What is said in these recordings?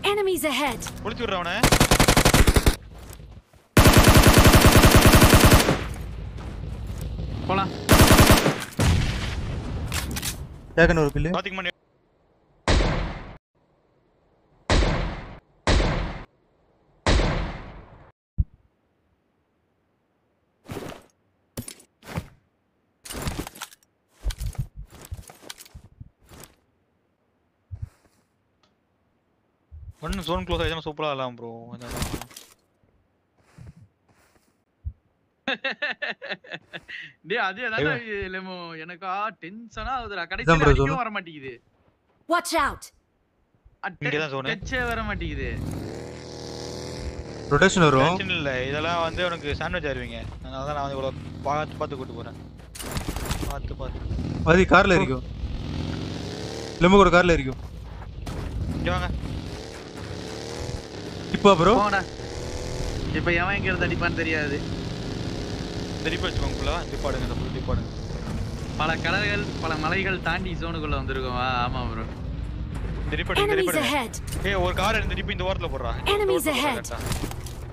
Enemies ahead! ஒளிச்சு விடுற அவனை போலாம் சேகன் ஒரு கில்லு பாத்துக்க மாட்டேன் ஒன்னு ஜோன் க்ளோஸ் ஆயிடுச்சுன்னா சூப்பரா ஆகலாம் ப்ரோ டேய் அது ஏதாவது லெமோ எனக்கா டென்ஷனா ஆகுதுடா இதான் கடைசில bro அடிக்கவும் zone. வர மாட்டேங்குது Watch out! இங்கதான் zone. டச்சே வர மாட்டேங்குது ரொட்டேஷன் வரும் பிரச்சனை இல்ல இதெல்லாம் வந்து உனக்கு சாண்ட்விச் ஆயிருவீங்க அதனால தான் நான் வந்து இவ்வளவு பார்த்து பார்த்து கூட்டு போறேன் பார்த்து பார்த்து அது கார்ல இருக்கும் லெம்பு கூட கார்ல இருக்கும் இங்க வாங்க இப்போ ப்ரோ போங்கடா இப்ப எவன் எங்க இருந்து அடிப்பான்னு தெரியாது திருப்பி வச்சுக்கோங்க ஃபுல்லா டிப்பாடுங்க இந்த ஃபுல் டிப்பாடுங்க பல கடல்கள் பல மலைகள் தாண்டி ஜோனுக்குள்ள வந்திருக்கோம் ஆ, ஆமா ப்ரோ திருப்பி Enemies திருப்பி ahead! ஏய் ஒரு கார் எடுத்து திருப்பி இந்த ஓரத்துல போடுறா இந்த Enemies ஓரத்துல போடுறா ahead. correct ஆ.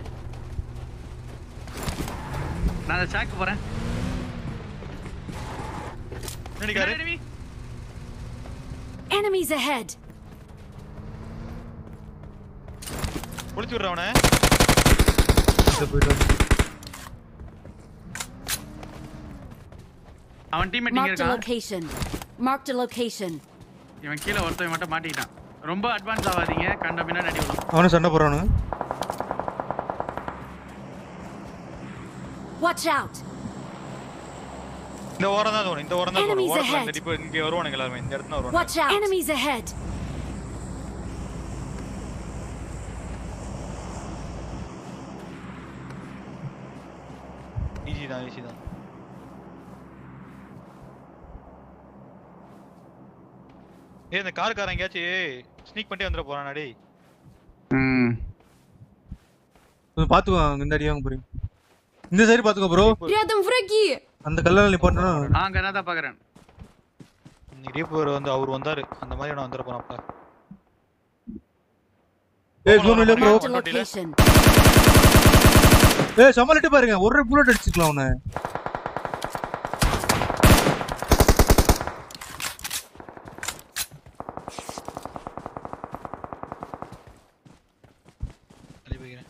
நான் அதை சாக்கு போறேன் என்னடி காரு enemy. Enemies ahead! ஒளிச்சு விடுற அவனை போயிட்டு அவன் டீம்மேட் இங்க Marked a இருக்கான் location. Marked a location. இவன் கீழே ஒருத்தன் மட்டும் மாட்டிக்கிட்டான் ரொம்ப அட்வான்ஸ் ஆகாதீங்க கண்ட பின்னாடி அடி விடும் அவனும் சண்டை போறானு Watch out! இந்த ஓரம் தான் தோணும் இந்த ஓரம் தான் தோணும் Enemies ஓரத்துல ahead. இந்த டிப்பு இங்க வருவானுங்க எல்லாருமே இந்த இடத்துல வருவானுங்க Watch out! Enemies ahead! Easy தான் ஈஸி தான் ஏய் இந்த காருக்காரன் எங்கேயாச்சும் ஸ்னீக் பண்ணிட்டே வந்துட போறான் டேய் ம் கொஞ்சம் பாத்துக்கோ அங்க இந்த அடியாங்க போறீங்க இந்த சைடு பாத்துக்கோ ப்ரோ Рядом враги! அந்த கல்லால நிப்பாட்டனா ஆங்க நான் தான் பாக்குறேன் ரீப்பர் வந்து அவர் வந்தாரு அந்த மாதிரி நான் வந்துட போறான்ப்பா ஏய் ஜூன் இல்ல ப்ரோ Marked a location. ஏய் சமாளிட்டு பாருங்க ஒரு புல்லட் அடிச்சுக்கலாம் அவனை தள்ளி போய்க்கிறேன்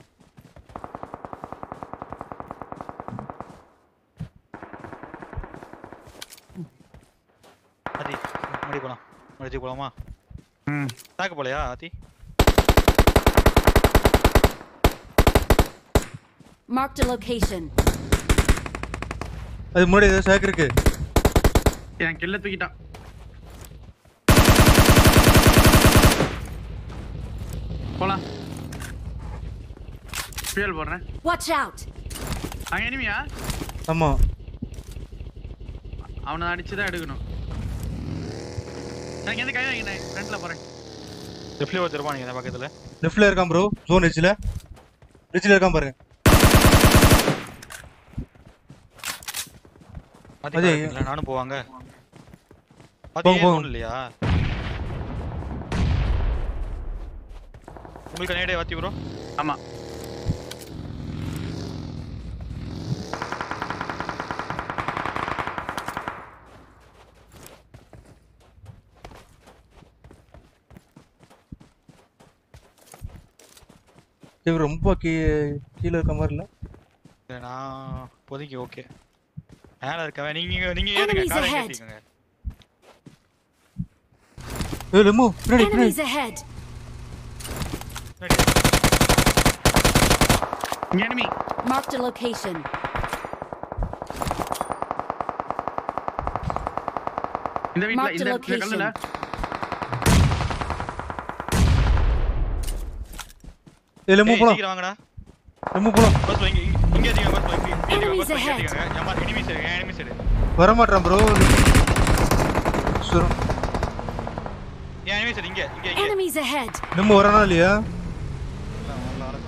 ஆதி முன்னாடி போலாம் முடிச்சு போலாமா ம் தாக்க போலையா ஆதி Marked a location. அது முன்னாடி ஏதோ சேக் இருக்கு என் கில்ல தூக்கிட்டான் போலாம் ஃபியூல் போடுறேன் Watch out! அங்க எனிமியா ஆமா அவனை அடிச்சு தான் எடுக்கணும் நான் எந்த கை வாங்கினேன் ஃப்ரண்ட்ல போறேன் ரிப்ளே வச்சிருப்பான் நீங்க பக்கத்துல லெஃப்ட்ல இருக்கான் ப்ரோ ஜோன் எட்ஜ்ல ரிட்ஜ்ல இருக்கான் பாருங்க ஆதி அதே. இல்ல நானும் போவாங்க ஆதி போங்க, ஏன் போங்க. ஒண்ணும் இல்லையா உங்களுக்கு நேடே வாத்தி ப்ரோ ஆமா இவர் ரொம்ப கீ கீழே இருக்க மாதிரி இல்ல இல்ல, நான் இப்போதைக்கு ஓகே மேல இருக்கவன் நீங்க நீங்க ஏறுங்க Enemies காரை ahead. ஏத்திக்கோங்க ஏய் லெம்மு பின்னாடி பின்னாடி Enemies ahead! பின்னாடி. இங்க எனிமி Marked a location. இந்த வீட்ல Marked இந்த இந்த location. கல்லுல ஏய் லெம்மு ஏய், போலாம் சீக்கிரம் வாங்கடா லெம்மு போலாம் பஸ் இங்க இங்க ஏத்திங்க பஸ் இங்க இங்க Enemies பஸ் இங்க ahead. ஏத்திங்க ஏமா எனிமீஸ் இருக்கு எனிமீஸ் இருக்கு வர மாட்டான் ப்ரோ ஏன் எனிமீஸ் இருக்கு இங்க இங்க இங்க Enemies ahead! லெம்மு வரானா இல்லையா இல்ல, வரல, வரல.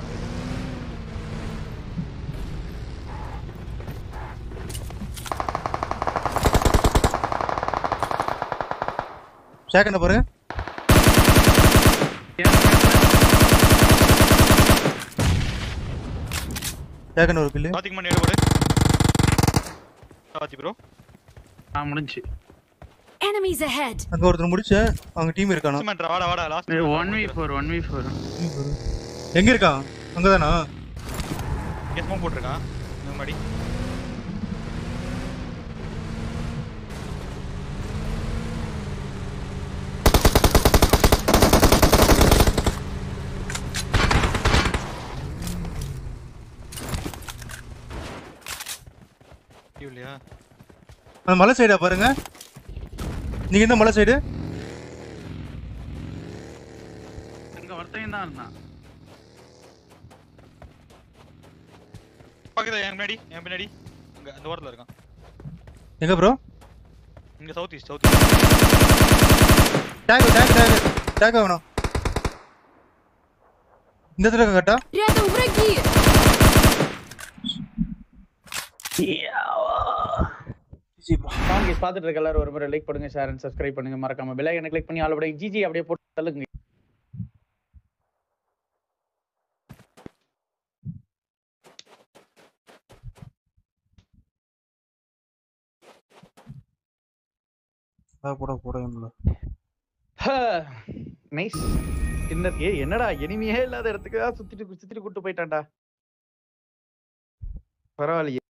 சேக் என்ன பாருங்க என் front ல கேக்கன ஒரு கில்லு பாத்திக்கு மணி போடு பாத்தி ப்ரோ ஆ முடிஞ்சு Enemies ahead! அங்க ஒருத்தர் முடிச்சேன் அவங்க டீம் இருக்கானா சுமன்றா வாடா வாடா last one v four one v four எங்க இருக்கான் அங்கதானா ஸ்மோக் போட்டுருக்கான் இந்த மாதிரி இல்லையா அந்த மலை சைடா பாருங்க நீங்க எந்த மலை சைடு அங்க ஒருத்தன் தான் இருந்தான் பக்கத்துல என் முன்னாடி என் பின்னாடி அங்க அந்த ஓரத்துல இருக்கான் எங்க ப்ரோ இங்க south east south east take take take take ஆகணும் இந்த இடத்துல கட்டா Рядом враги! சாங் பார்த்துட்டு இருக்க எல்லாரும் ஒரு முறை லைக் பண்ணுங்க ஷேர் அண்ட் சப்ஸ்கிரைப் பண்ணுங்க மறக்காம பெல் ஐக்கனை கிளிக் பண்ணி ஆல் அப்படியே ஜிஜி அப்படியே போட்டு தள்ளுங்க போட போட முடியல நைஸ் என்ன ஏ என்னடா எனிமையே இல்லாத இடத்துக்கு தான் சுத்திட்டு சுத்திட்டு கூட்டு போயிட்டான்டா பரவாயில்லையே